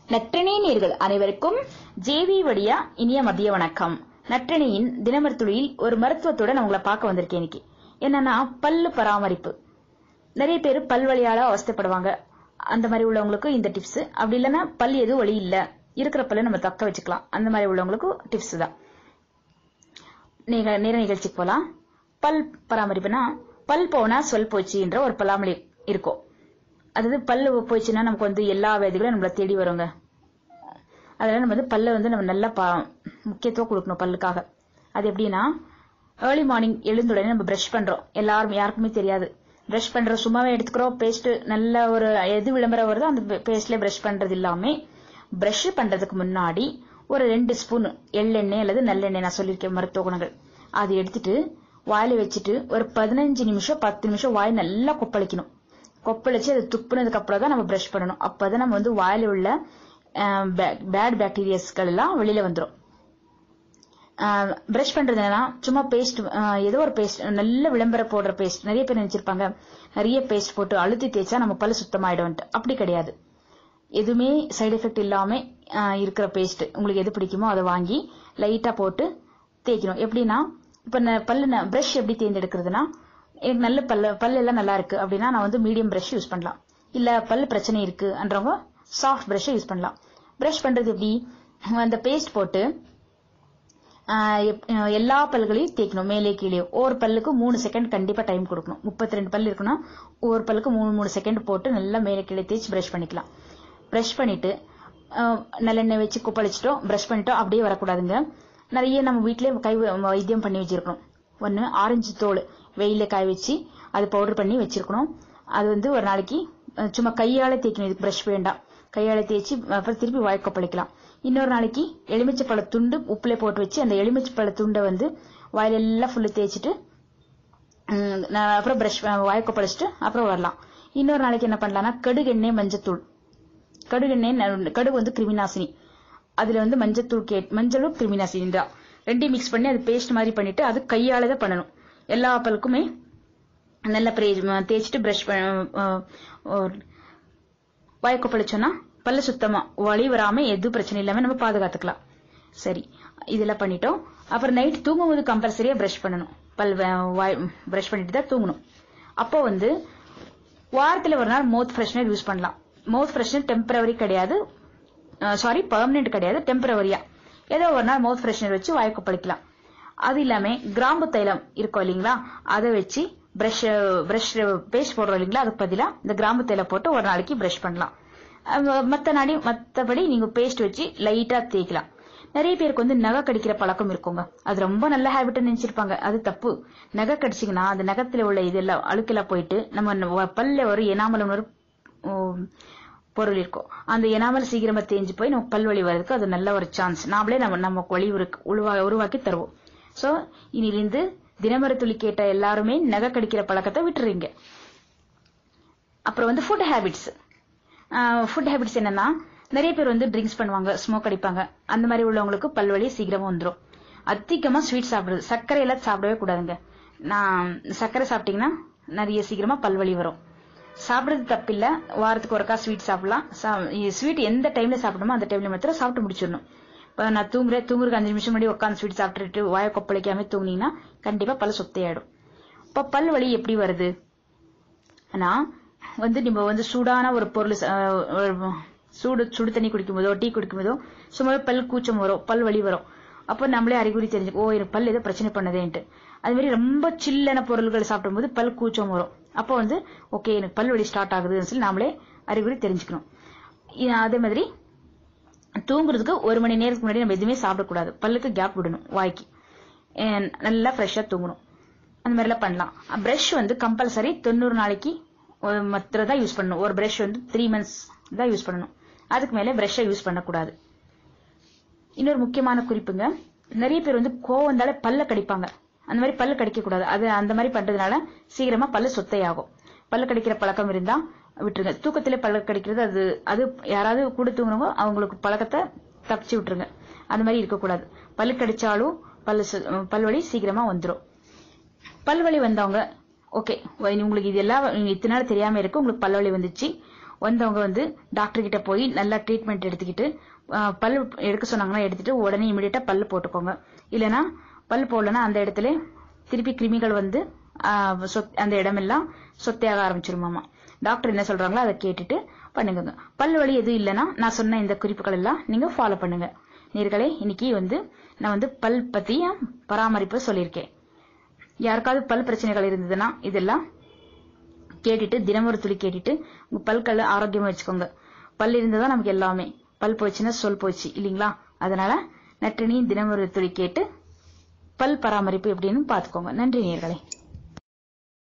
நற்றினை நேர்கள் அனைவருக்கும் ஜேவி வழியா இனிய மதிய வணக்கம் நற்றினையின் தினமருத்துளியில் ஒரு மருத்துவத்துடன் உங்களை பார்க்க வந்திருக்கேன் இன்னைக்கு என்னன்னா பல்லு பராமரிப்பு நிறைய பேர் பல் வழியால அவஸ்தைப்படுவாங்க அந்த மாதிரி உள்ளவங்களுக்கு இந்த டிப்ஸ் அப்படி இல்லைன்னா பல் எதுவும் வழி இல்ல இருக்கிற பல்ல நம்ம தக்க வச்சுக்கலாம் அந்த மாதிரி உள்ளவங்களுக்கு டிப்ஸ் தான் நீங்க நேர நிகழ்ச்சிக்கு போலாம் பல் பராமரிப்புனா பல் போனா சொல் போச்சுன்ற ஒரு பழமொழி இருக்கும் அதாவது பல்லு போயிடுச்சுன்னா நமக்கு வந்து எல்லா வியாதிகளும் நம்மள தேடி வருங்க அதனால நம்ம வந்து பல்ல வந்து நம்ம நல்லா பா முக்கியத்துவம் கொடுக்கணும் பல்லுக்காக அது எப்படின்னா ஏர்லி மார்னிங் எழுந்துடனே நம்ம பிரஷ் பண்றோம் எல்லாரும் யாருக்குமே தெரியாது பிரஷ் பண்றோம் சும்மாவே எடுத்துக்கிறோம் பேஸ்ட் நல்ல ஒரு எது விளம்பரம் வருதோ அந்த பேஸ்ட்ல பிரஷ் பண்றது இல்லாம பிரஷ் பண்றதுக்கு முன்னாடி ஒரு ரெண்டு ஸ்பூன் எள்ளெண்ணெய் அல்லது நல்லெண்ணெய் நான் சொல்லியிருக்கேன் மருத்துவ குணங்கள் அது எடுத்துட்டு வாயில வச்சுட்டு ஒரு பதினஞ்சு நிமிஷம் பத்து நிமிஷம் வாய் நல்லா கொப்பளிக்கணும் கொப்பளிச்சு அது துப்புனதுக்கு அப்புறம் தான் நம்ம பிரஷ் பண்ணணும் அப்பதான் நம்ம வந்து வாயில உள்ள பேட் பாக்டீரியாஸ்கள் எல்லாம் வெளியில வந்துடும் பிரஷ் பண்றதுனா சும்மா பேஸ்ட் ஏதோ ஒரு பேஸ்ட் நல்ல விளம்பரம் போடுற பேஸ்ட் நிறைய பேர் நினைச்சிருப்பாங்க நிறைய பேஸ்ட் போட்டு அழுத்தி தேய்ச்சா நம்ம பல்லு சுத்தமாயிடும்ட்டு அப்படி கிடையாது எதுவுமே சைடு எஃபெக்ட் இல்லாம இருக்கிற பேஸ்ட் உங்களுக்கு எது பிடிக்குமோ அதை வாங்கி லைட்டா போட்டு தேய்க்கணும் எப்படின்னா இப்ப பல்லு பிரஷ் எப்படி தேர்ந்தெடுக்கிறதுனா எனக்கு நல்ல பல்லு பல்லு எல்லாம் நல்லா இருக்கு அப்படின்னா நான் வந்து மீடியம் பிரஷ் யூஸ் பண்ணலாம் இல்ல பல்லு பிரச்சனை இருக்குன்றவங்க சாஃப்ட் பிரஷ் யூஸ் பண்ணலாம் பிரஷ் பண்றது எப்படி அந்த பேஸ்ட் போட்டு எல்லா பல்களையும் தேய்க்கணும் மேலே கீழே ஒவ்வொரு பல்லுக்கு மூணு செகண்ட் கண்டிப்பா டைம் கொடுக்கணும் முப்பத்தி ரெண்டு பல் இருக்குன்னா ஒவ்வொரு பல்லுக்கு மூணு மூணு செகண்ட் போட்டு நல்லா மேலே கீழே தேய்ச்சி பிரஷ் பண்ணிக்கலாம் பிரஷ் பண்ணிட்டு நல்லெண்ணெய் வச்சு குப்பளிச்சிட்டோம் பிரஷ் பண்ணிட்டோம் அப்படியே வரக்கூடாதுங்க நிறைய நம்ம வீட்லயே கை வைத்தியம் பண்ணி வச்சிருக்கணும் ஒன்னு ஆரஞ்சு தோல் வெயில காய வச்சு அது பவுடர் பண்ணி வச்சிருக்கணும் அது வந்து ஒரு நாளைக்கு சும்மா கையால தேய்க்கணும் இதுக்கு பிரஷ் வேண்டாம் கையால தேய்ச்சி அப்புறம் திருப்பி வாய் கொப்பளிக்கலாம் இன்னொரு நாளைக்கு எலுமிச்சை பழ துண்டு உப்புல போட்டு வச்சு அந்த எலுமிச்சை பழ துண்டை வந்து வாயில எல்லாம் ஃபுல்லு தேய்ச்சிட்டு அப்புறம் பிரஷ் வாய் கொப்பளிச்சுட்டு அப்புறம் வரலாம் இன்னொரு நாளைக்கு என்ன பண்ணலாம்னா கடுகு எண்ணெய் மஞ்சத்தூள் கடுகு எண்ணெய் கடுகு வந்து கிருமிநாசினி அதுல வந்து மஞ்சத்தூள் கே மஞ்சளும் கிருமிநாசினி தான் ரெண்டையும் மிக்ஸ் பண்ணி அது பேஸ்ட் மாதிரி பண்ணிட்டு அது கையால தான் பண்ணணும் எல்லா பல்லுக்குமே நல்லா தேய்ச்சிட்டு பிரஷ் வாய்க்கு பழிச்சோம்னா பல்ல சுத்தமா வலி வராம எதுவும் பிரச்சனை இல்லாம நம்ம பாதுகாத்துக்கலாம் சரி இதெல்லாம் பண்ணிட்டோம் அப்புறம் நைட் தூங்கும்போது கம்பல்சரியா பிரஷ் பண்ணணும் பல் பிரஷ் பண்ணிட்டு தான் தூங்கணும் அப்போ வந்து வாரத்துல ஒரு நாள் மவுத் ஃப்ரெஷ்னர் யூஸ் பண்ணலாம் மவுத் ஃப்ரெஷ்னர் டெம்பரவரி கிடையாது சாரி பர்மனெண்ட் கிடையாது டெம்பரவரியா ஏதோ ஒரு நாள் மவுத் ஃப்ரெஷ்னர் வச்சு வாய்க்கு பழிக்கலாம் அது இல்லாம கிராம்பு தைலம் இருக்கும் இல்லைங்களா அதை வச்சு பிரஷ் பிரஷ் பேஸ்ட் போடுறோம் இல்லைங்களா அதுக்கு பதிலாக இந்த கிராம்பு தைலம் போட்டு ஒரு நாளைக்கு பிரஷ் பண்ணலாம் மத்த நாடி மத்தபடி நீங்க பேஸ்ட் வச்சு லைட்டா தேய்க்கலாம் நிறைய பேருக்கு வந்து நகை கடிக்கிற பழக்கம் இருக்குங்க அது ரொம்ப நல்ல ஹேபிட் நினைச்சிருப்பாங்க அது தப்பு நகை கடிச்சிங்கன்னா அந்த நகத்துல உள்ள இதெல்லாம் அழுக்கெல்லாம் போயிட்டு நம்ம பல்ல ஒரு எனாமல் ஒரு பொருள் இருக்கும் அந்த எனாமல் சீக்கிரமா தேஞ்சு போய் நம்ம பல்வழி வர்றதுக்கு அது நல்ல ஒரு சான்ஸ் நாமளே நம்ம நமக்கு வழி உருவாக்கி தருவோம் சோ இனிலிருந்து தினமரத்துளி கேட்ட எல்லாருமே நகை கடிக்கிற பழக்கத்தை விட்டுறீங்க அப்புறம் வந்து ஃபுட் ஹேபிட்ஸ் ஃபுட் ஹேபிட்ஸ் என்னன்னா நிறைய பேர் வந்து ட்ரிங்க்ஸ் பண்ணுவாங்க ஸ்மோக் அடிப்பாங்க அந்த மாதிரி உள்ளவங்களுக்கு பல்வழி சீக்கிரமா வந்துடும் அதிகமா ஸ்வீட் சாப்பிடுறது சர்க்கரை எல்லாம் சாப்பிடவே கூடாதுங்க நான் சர்க்கரை சாப்பிட்டீங்கன்னா நிறைய சீக்கிரமா பல்வழி வரும் சாப்பிடுறது தப்பில்ல வாரத்துக்கு ஒருக்கா ஸ்வீட் சாப்பிடலாம் ஸ்வீட் எந்த டைம்ல சாப்பிடணுமோ அந்த டைம்ல மாத்திரம் சாப்பிட்டு முடிச்சிடணும் இப்போ நான் தூங்குறேன் தூங்குறதுக்கு அஞ்சு நிமிஷம் முன்னாடி உட்காந்து ஸ்வீட் சாப்பிட்டுட்டு வாய கொப்பளிக்காம தூங்கினீங்கன்னா கண்டிப்பா பல்ல சொத்தையாயிடும் இப்ப பல் வலி எப்படி வருது ஆனா வந்து நம்ம வந்து சூடான ஒரு பொருள் சூடு சுடு தண்ணி குடிக்கும் போதோ டீ குடிக்கும் போதோ சும்மா பல் கூச்சம் வரும் பல் வலி வரும் அப்போ நம்மளே அறிகுறி தெரிஞ்சு ஓ எனக்கு பல் ஏதோ பிரச்சனை பண்ணதேன்ட்டு அது மாதிரி ரொம்ப சில்லான பொருள்கள் சாப்பிடும்போது பல் கூச்சம் வரும் அப்போ வந்து ஓகே எனக்கு பல் வலி ஸ்டார்ட் ஆகுதுன்னு சொல்லி நாமளே அறிகுறி தெரிஞ்சுக்கணும் அதே மாதிரி தூங்குறதுக்கு ஒரு மணி நேரத்துக்கு முன்னாடி நம்ம எதுவுமே சாப்பிடக்கூடாது பல்லுக்கு கேப் விடணும் வாய்க்கு நல்லா ஃப்ரெஷ்ஷா தூங்கணும் அந்த மாதிரிலாம் பண்ணலாம் பிரஷ் வந்து கம்பல்சரி தொண்ணூறு நாளைக்கு மத்திர தான் யூஸ் பண்ணணும் ஒரு பிரஷ் வந்து த்ரீ மந்த்ஸ் தான் யூஸ் பண்ணணும் அதுக்கு மேலே பிரஷ்ஷை யூஸ் பண்ணக்கூடாது இன்னொரு முக்கியமான குறிப்புங்க நிறைய பேர் வந்து கோவம் வந்தாலே பல்ல கடிப்பாங்க அந்த மாதிரி பல்லு கடிக்க கூடாது அது அந்த மாதிரி பண்றதுனால சீக்கிரமா பல்லு சொத்தையாகும் பல்லு கடிக்கிற பழக்கம் இருந்தா விட்டுருங்க தூக்கத்திலே பல்லு கடிக்கிறது அது அது யாராவது கூட தூங்குறவங்க அவங்களுக்கு பழக்கத்தை தப்பிச்சு விட்டுருங்க அந்த மாதிரி இருக்கக்கூடாது பல்லு கடிச்சாலும் பல்லு பல்வழி சீக்கிரமா வந்துடும் பல்வழி வந்தவங்க ஓகே உங்களுக்கு இது எல்லாம் இத்தனை நாள் தெரியாம இருக்கு உங்களுக்கு பல்வழி வந்துச்சு வந்தவங்க வந்து டாக்டர் கிட்ட போய் நல்லா ட்ரீட்மெண்ட் எடுத்துக்கிட்டு ஆஹ், பல் எடுக்க சொன்னாங்கன்னா எடுத்துட்டு உடனே இமிடியட்டா பல்லு போட்டுக்கோங்க இல்லைன்னா பல் போடலன்னா அந்த இடத்துல திருப்பி கிருமிகள் வந்து ஆஹ், சொத்- அந்த இடமெல்லாம் சொத்தையாக ஆரம்பிச்சிருமாமா டாக்டர் என்ன சொல்றாங்களோ அதை கேட்டுட்டு பண்ணுங்க பல் வலி எதுவும் இல்லைன்னா நான் சொன்ன இந்த குறிப்புகள் எல்லாம் நீங்க ஃபாலோ பண்ணுங்க நேர்களே இன்னைக்கு வந்து நான் வந்து பல் பத்திய பராமரிப்பு சொல்லியிருக்கேன் யாருக்காவது பல் பிரச்சனைகள் இருந்ததுன்னா இதெல்லாம் கேட்டுட்டு தினம் ஒரு துளி கேட்டுட்டு உங்க பல்களை ஆரோக்கியமா வச்சுக்கோங்க பல் இருந்ததா நமக்கு எல்லாமே பல் போச்சுன்னா சொல் போச்சு இல்லீங்களா அதனால நற்றினி தினம் ஒரு துளி கேட்டு பல் பராமரிப்பு எப்படின்னு பாத்துக்கோங்க நன்றி நேர்களே